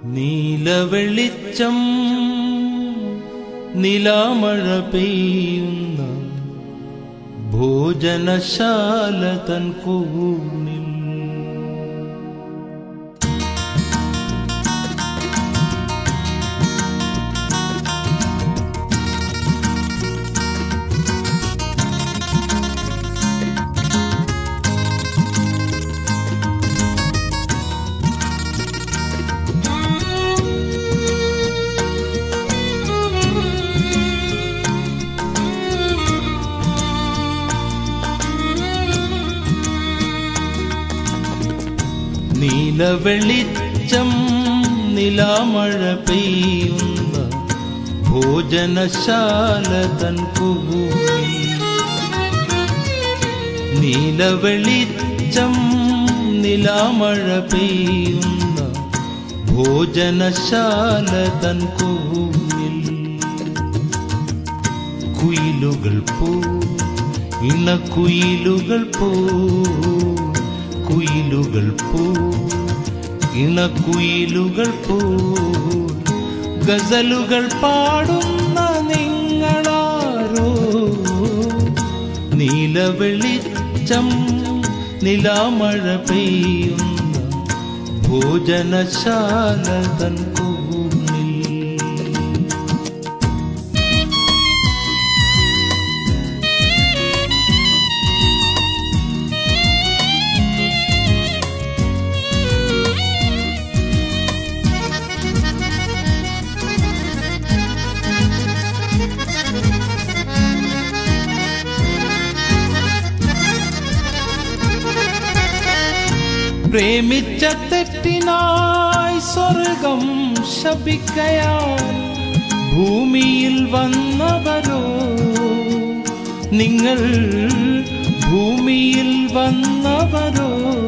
നീലവെളിച്ചം നിലാമഴ പെയ്യുന്ന ഭോജനശാല തൻ കൂണിൽ നീലവെളിച്ചം നിലാമഴ പെയ്യുന്ന ഭോജനശാല തൻ കൂണിൽ നീലവെളിച്ചം നിലാമഴ പെയ്യുന്ന ഭോജനശാല തൻ കൂണിൽ കുയിലുകൾ പോ ഇണക്കുയിലുകൾ പോ കുയിലുകൾ പോ ഇണക്കുയിലുകൾ പോ ഗസലുകൾ പാടുന്ന നിങ്ങളാരോ നീലവെളിച്ചം നിലാമഴ പെയ്യുന്ന ഭോജനശാല തൻ കൂണിൽ പ്രേമിച്ച തെറ്റിനായി സ്വർഗം ശപിക്കയാൽ ഭൂമിയിൽ വന്നവരോ നിങ്ങൾ ഭൂമിയിൽ വന്നവരോ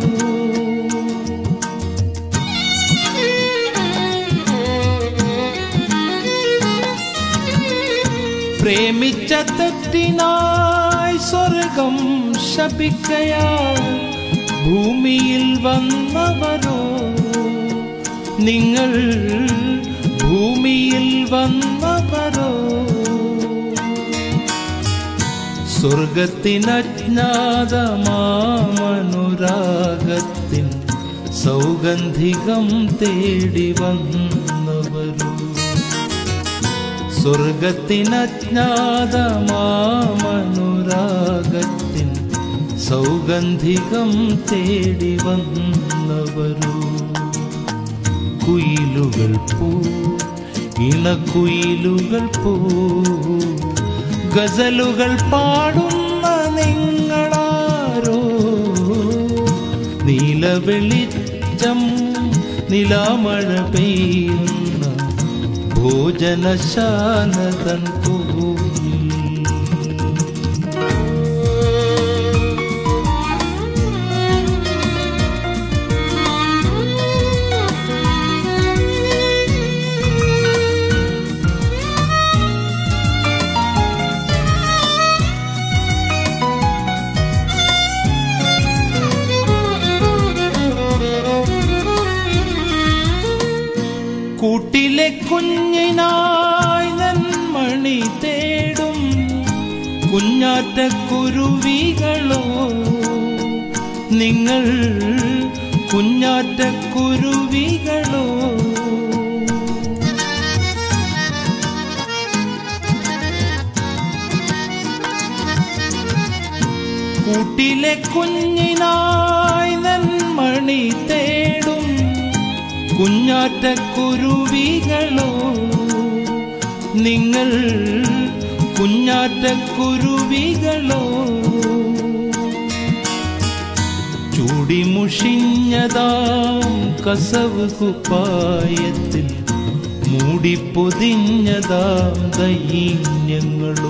പ്രേമിച്ച തെറ്റിനായി സ്വർഗം ശപിക്കയാൽ ഭൂമിയിൽ വന്നവരോ നിങ്ങൾ ഭൂമിയിൽ വന്നവരോ സ്വർഗത്തിനജ്ഞാതമാമനുരാഗത്തിൻ സൗഗന്ധികം തേടി വന്നവരോ സ്വർഗത്തിനജ്ഞാതമാമനുരാഗത്തിൻ സൗഗന്ധികം തേടി വന്നവരോ കുയിലുകൾ പോ ഇണക്കുയിലുകൾ പോ ഗസലുകൾ പാടുന്ന നിങ്ങളാരോ നീലവെളിച്ചം നിലാമഴ പെയ്യുന്ന ഭോജനശാല തൻ കോവിൽ കൂട്ടിലെ കുഞ്ഞിനായി നന്മണി തേടും കുഞ്ഞാറ്റ കുരുവികളോ നിങ്ങൾ കുഞ്ഞാറ്റ കുരുവികളോ കൂട്ടിലെ കുഞ്ഞിനായി നന്മണി തേടും കുഞ്ഞാറ്റ കുരുവികളോ നിങ്ങൾ കുഞ്ഞാറ്റ കുരുവികളോ ചൂടിമുഷിഞ്ഞതാം കസവ് കുപ്പായത്തിൽ മൂടിപ്പൊതിഞ്ഞതാം ദൈന്യങ്ങളോ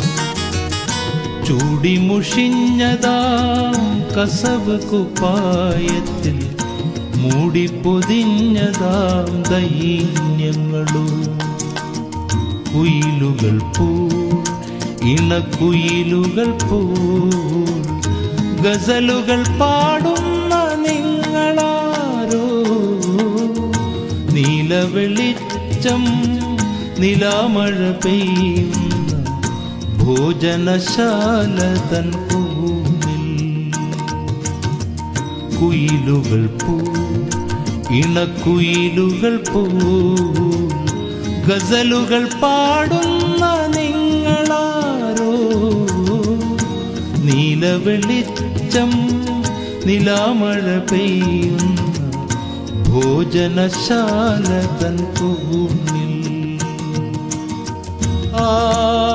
ചൂടിമുഷിഞ്ഞതാം കസവ് കുപ്പായത്തിൽ മൂടിപ്പൊതിഞ്ഞതാം ദൈന്യങ്ങളോ കുയിലുകൾ പോ ഇണക്കുയിലുകൾ പോ ഗസലുകൾ പാടുന്ന നിങ്ങളാരോ നീല നീലവെളിച്ചം നിലാമഴ പെയ്യുന്ന ഭോജനശാല തൻ കൂനിൽ കുയിലുകൾ പോ ഇണക്കുയിലുകൾ പോ ഗസലുകൾ പാടുന്ന നിങ്ങളാരോ നീലവെളിച്ചം നിലാമഴ പെയ്യുന്ന ഭോജനശാല തൻ കൂനിൽ ആ